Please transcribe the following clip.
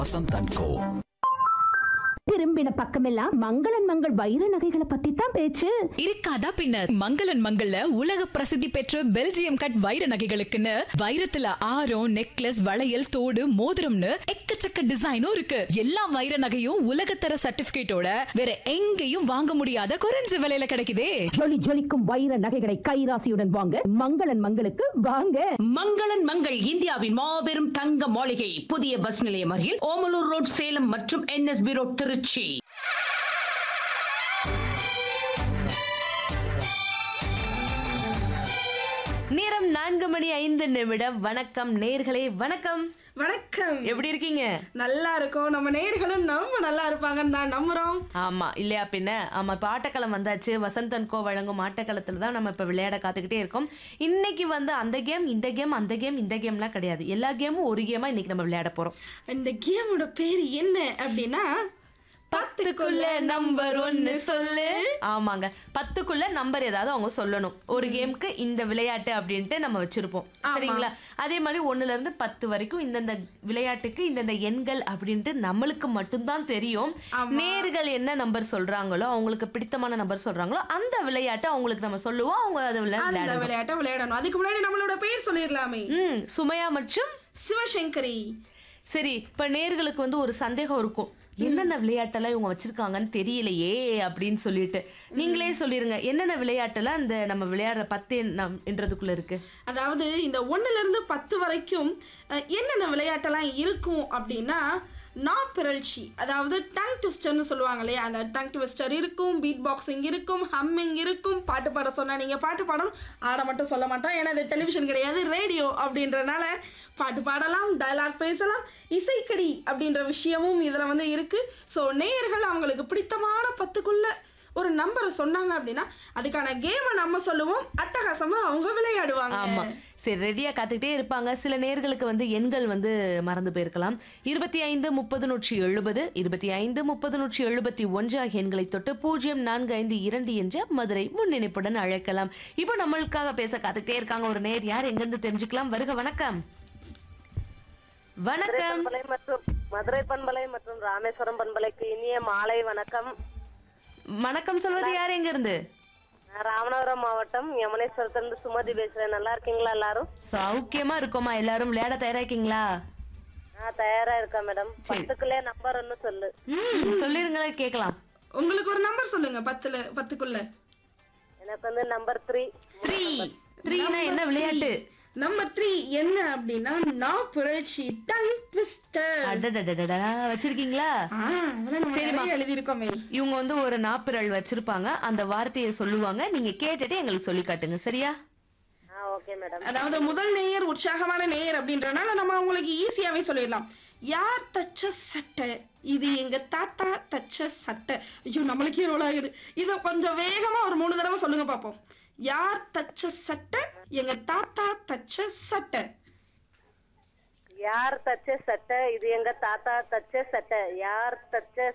Vasanth and கோ திரும்பின பக்கமெல்லாம் மங்களன் மங்கள் வைர நகைகளை பத்தி தான் பேச்சு இருக்காதா பின்ன மங்களன் மங்கள்ல உலக பிரசித்தி பெற்ற பெல்ஜியம் கட் வைர நகைகளுக்குன்னு வைரத்துல ஆரம் நெக்லஸ் வளையல் தோடு மோதிரம்னு எக்கச்சக்க டிசைனும் இருக்கு எல்லா வைர நகையும் உலகத்தர சர்டிபிகேட்டோட வேற எங்கேயும் வாங்க முடியாத குறைஞ்ச விலையில கிடைக்குதே ஜொலி ஜொலிக்கும் வைர நகைகளை கைராசியுடன் வாங்க மங்களன் மங்களுக்கு வாங்க மங்களன் மங்கள் இந்தியாவின் மாபெரும் தங்க மாளிகை புதிய பஸ் நிலையம் அருகில் ஓமலூர் ரோட் சேலம் மற்றும் என்எஸ்பி ரோட் திருச்சி நேரம் நான்கு மணி ஐந்து நிமிடம் வணக்கம் நேர்களே வணக்கம் வணக்கம் எப்படி இருக்கீங்க நல்லா இருக்கோம் நம்ம நேர்களும் ரொம்ப நல்லா இருப்பாங்கன்னு தான் நம்புறோம் ஆமா இல்லையா பின்ன ஆமா இப்ப ஆட்டக்களம் வந்தாச்சு வசந்தன் கோ வழங்கும் ஆட்டக்களத்துல தான் நம்ம இப்ப விளையாட காத்துக்கிட்டே இருக்கோம் இன்னைக்கு வந்து அந்த கேம் இந்த கேம் அந்த கேம் இந்த கேம்லாம் கிடையாது எல்லா கேமும் ஒரு கேமா இன்னைக்கு நம்ம விளையாட போறோம் இந்த கேமோட பேர் என்ன அப்படின்னா பத்துக்குள்ள நம்பர் ஒன்னு சொல்லு ஆமாங்க பத்துக்குள்ள நம்பர் ஏதாவது அவங்க சொல்லணும் ஒரு கேமுக்கு இந்த விளையாட்டு அப்படின்ட்டு நம்ம வச்சிருப்போம் சரிங்களா அதே மாதிரி ஒண்ணுல இருந்து பத்து வரைக்கும் இந்தந்த விளையாட்டுக்கு இந்தந்த எண்கள் அப்படின்ட்டு நம்மளுக்கு மட்டும்தான் தெரியும் நேர்கள் என்ன நம்பர் சொல்றாங்களோ அவங்களுக்கு பிடித்தமான நம்பர் சொல்றாங்களோ அந்த விளையாட்டை அவங்களுக்கு நம்ம சொல்லுவோம் அவங்க அதை அந்த விளையாடணும் விளையாட்டை விளையாடணும் அதுக்கு முன்னாடி நம்மளோட பேர் சொல்லிடலாமே ம் சுமையா மற்றும் சிவசங்கரி சரி இப்ப நேர்களுக்கு வந்து ஒரு சந்தேகம் இருக்கும் என்னென்ன விளையாட்டெல்லாம் இவங்க வச்சிருக்காங்கன்னு தெரியலையே அப்படின்னு சொல்லிட்டு நீங்களே சொல்லிருங்க என்னென்ன விளையாட்டெல்லாம் இந்த நம்ம விளையாடுற பத்து எண்ணம் என்றதுக்குள்ள இருக்கு அதாவது இந்த ஒண்ணுல இருந்து பத்து வரைக்கும் அஹ், என்னென்ன விளையாட்டெல்லாம் இருக்கும் அப்படின்னா நாப்பிரழ்ச்சி அதாவது டங் ட்விஸ்டர்னு சொல்லுவாங்க இல்லையா அந்த டங் ட்விஸ்டர் இருக்கும் பீட் பாக்ஸிங் இருக்கும் ஹம்மிங் இருக்கும் பாட்டு பாட சொன்னா நீங்க பாட்டு பாடணும் ஆட மட்டும் சொல்ல மாட்டோம் ஏன்னா இது டெலிவிஷன் கிடையாது ரேடியோ அப்படின்றனால பாட்டு பாடலாம் டயலாக் பேசலாம் இசைக்கடி அப்படின்ற விஷயமும் இதுல வந்து இருக்கு ஸோ நேயர்கள் அவங்களுக்கு பிடித்தமான பத்துக்குள்ள ஒரு நம்பரை சொன்னாங்க அப்படின்னா அதுக்கான கேமை நம்ம சொல்லுவோம் அட்டகாசமா அவங்க விளையாடுவாங்க ஆமா சரி ரெடியா காத்துக்கிட்டே இருப்பாங்க சில நேர்களுக்கு வந்து எண்கள் வந்து மறந்து போயிருக்கலாம் இருபத்தி ஐந்து முப்பது நூற்றி எழுபது இருபத்தி ஐந்து முப்பது நூற்றி எழுபத்தி ஒன்று ஆகிய எண்களை தொட்டு பூஜ்ஜியம் நான்கு ஐந்து இரண்டு என்ற மதுரை முன்னிணைப்புடன் அழைக்கலாம் இப்போ நம்மளுக்காக பேச காத்துக்கிட்டே இருக்காங்க ஒரு நேர் யார் எங்கிருந்து தெரிஞ்சுக்கலாம் வருக வணக்கம் வணக்கம் பண்பலை மற்றும் மதுரை பண்பலை மற்றும் ராமேஸ்வரம் பண்பலைக்கு இனிய மாலை வணக்கம் வணக்கம் சொல்வது யார் எங்க இருந்து நான் ராமநாதபுரம் மாவட்டம் யமுனேஸ்வரத்திலிருந்து சுமதி பேசுறேன் நல்லா இருக்கீங்களா எல்லாரும் சௌக்கியமா இருக்கோமா எல்லாரும் விளையாட தயாராக்கீங்களா நான் தயாரா இருக்கேன் மேடம் பத்துக்குள்ளே நம்பர் ஒன்னு சொல்லு ம் சொல்லிருங்களேன் கேட்கலாம் உங்களுக்கு ஒரு நம்பர் சொல்லுங்க பத்துல பத்துக்குள்ள எனக்கு வந்து நம்பர் த்ரீ த்ரீ த்ரீனா என்ன விளையாட்டு நம்பர் த்ரீ என்ன அப்படின்னா நான் புரட்சி டங் ட்விஸ்டர் அடடடடடா வச்சிருக்கீங்களா அதெல்லாம் நம்ம சரிம்மா. நிறைய எழுதியிருக்கோமே இவங்க வந்து ஒரு நாப்பிரல் வச்சிருப்பாங்க அந்த வார்த்தையை சொல்லுவாங்க நீங்க கேட்டுட்டு எங்களுக்கு சொல்லி காட்டுங்க சரியா ஆ ஓகே மேடம் அதாவது முதல் நேயர் உற்சாகமான நேயர் அப்படின்றனால நம்ம அவங்களுக்கு ஈஸியாவே சொல்லிடலாம் யார் தச்ச சட்டை இது எங்க தாத்தா தச்ச சட்டை ஐயோ நம்மளுக்கே ரோல் ஆகுது இதை கொஞ்சம் வேகமா ஒரு மூணு தடவை சொல்லுங்க பாப்போம் யார் தச்ச சட்டை எங்க தாத்தா தச்ச சட்டை யார் தச்ச சட்டை இது எங்க தாத்தா தச்ச சட்டை யார் தச்ச